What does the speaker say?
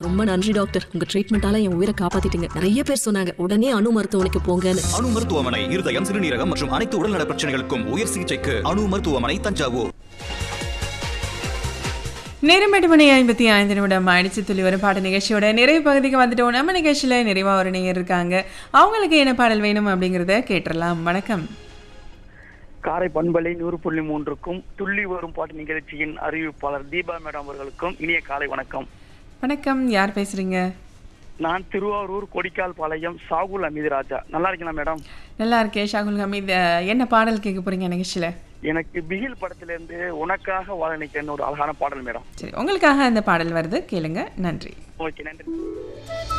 ரொம்ப நன்றி டாக்டர் உங்க ட்ரீட்மெண்டால என் உயிரை காப்பாத்திட்டீங்க நிறைய பேர் சொன்னாங்க உடனே அணு மருத்துவமனைக்கு போங்கன்னு அணு மருத்துவமனை இருதயம் சிறுநீரகம் மற்றும் அனைத்து உடல்நல பிரச்சனைகளுக்கும் உயர் சிகிச்சைக்கு அணு மருத்துவமனை தஞ்சாவூர் நேரம் எட்டு மணி ஐம்பத்தி ஐந்து நிமிடம் ஆயிடுச்சு துளி வரும் பாட்டு நிகழ்ச்சியோட நிறைவு பகுதிக்கு வந்துட்டோம் நம்ம நிகழ்ச்சியில் நிறைவா ஒரு நேயர் இருக்காங்க அவங்களுக்கு என்ன பாடல் வேணும் அப்படிங்கிறத கேட்டுடலாம் வணக்கம் காரை பண்பலை நூறு புள்ளி மூன்றுக்கும் துள்ளி வரும் பாட்டு நிகழ்ச்சியின் அறிவிப்பாளர் தீபா மேடம் அவர்களுக்கும் இனிய காலை வணக்கம் வணக்கம் யார் பேசுறீங்க நான் திருவாரூர் கொடிக்கால் பாளையம் சாகுல் அமீது ராஜா நல்லா இருக்கீங்களா மேடம் நல்லா இருக்கே ஷாகுல் ஹமீத் அஹ், என்ன பாடல் கேட்க போறீங்க நிகழ்ச்சியில எனக்கு பிகில் படத்திலிருந்து உனக்காக வாழ நிற்கிறேன்னு ஒரு அழகான பாடல் மேடம் சரி உங்களுக்காக அந்த பாடல் வருது கேளுங்க நன்றி ஓகே நன்றி